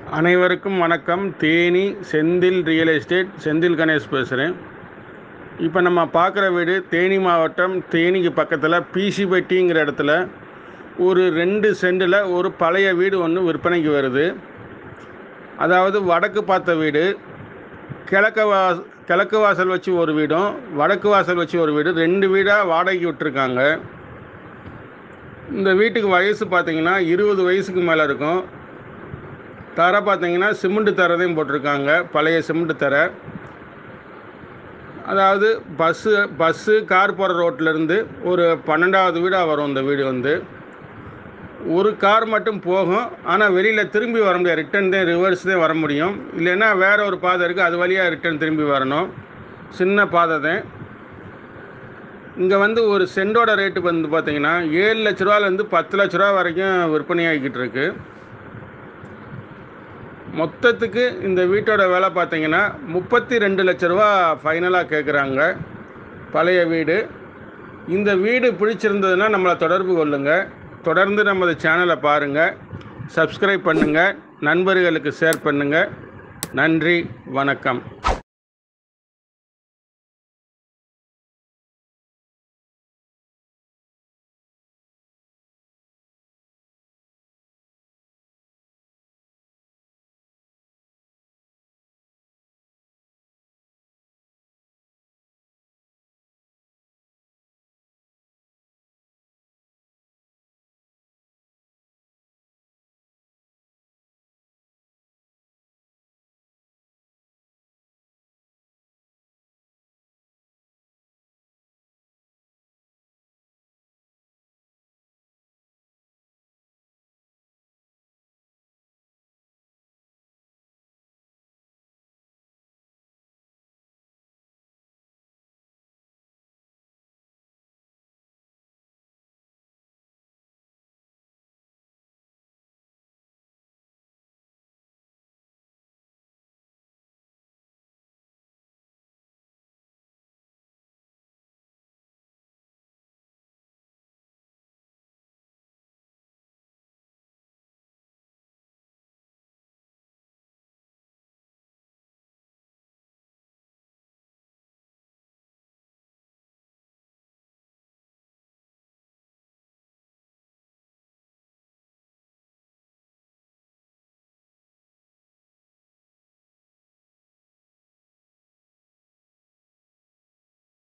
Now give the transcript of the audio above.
அனைவருக்கும் வணக்கம் Theni Senthil real estate Senthil Ganesh பேசுகிறேன் இப்போ நம்ம பார்க்குற வீடு தேனி மாவட்டம் தேனிக்கு பக்கத்தில் பிசிபட்டிங்கிற இடத்துல ஒரு ரெண்டு சென்டில் ஒரு பழைய வீடு ஒன்று விற்பனைக்கு வருது அதாவது வடக்கு பார்த்த வீடு கிழக்கு வா கிழக்கு வாசல் வச்சு ஒரு வீடும் வடக்கு வாசல் வச்சு ஒரு வீடு ரெண்டு வீடாக வாடகைக்கு விட்டுருக்காங்க இந்த வீட்டுக்கு வயசு பார்த்தீங்கன்னா இருபது வயசுக்கு மேலே இருக்கும் தரை பார்த்தீங்கன்னா சிமெண்ட் தரதையும் போட்டிருக்காங்க பழைய சிமெண்ட் தரை அதாவது பஸ்ஸு பஸ்ஸு கார் போகிற ரோட்லேருந்து ஒரு பன்னெண்டாவது வீடாக வரும் இந்த வீடு வந்து ஒரு கார் மட்டும் போகும் ஆனால் வெளியில் திரும்பி வர முடியாது ரிட்டன் தான் ரிவர்ஸ் தான் வர முடியும் இல்லைன்னா வேற ஒரு பாதை இருக்குது அது வழியாக ரிட்டன் திரும்பி வரணும் சின்ன பாதை தான் இங்கே வந்து ஒரு சென்டோட ரேட்டு வந்து பார்த்தீங்கன்னா ஏழு லட்ச ரூபாலேருந்து பத்து லட்ச ரூபா வரைக்கும் விற்பனை ஆகிக்கிட்டு இருக்கு மொத்தத்துக்கு இந்த வீட்டோட விலை பார்த்தீங்கன்னா முப்பத்தி ரெண்டு லட்ச ரூபா ஃபைனலாக கேட்குறாங்க பழைய வீடு இந்த வீடு பிடிச்சிருந்ததுன்னா நம்மளை தொடர்பு கொள்ளுங்கள் தொடர்ந்து நமது சேனலை பாருங்கள் சப்ஸ்கிரைப் பண்ணுங்கள் நண்பர்களுக்கு ஷேர் பண்ணுங்கள் நன்றி வணக்கம்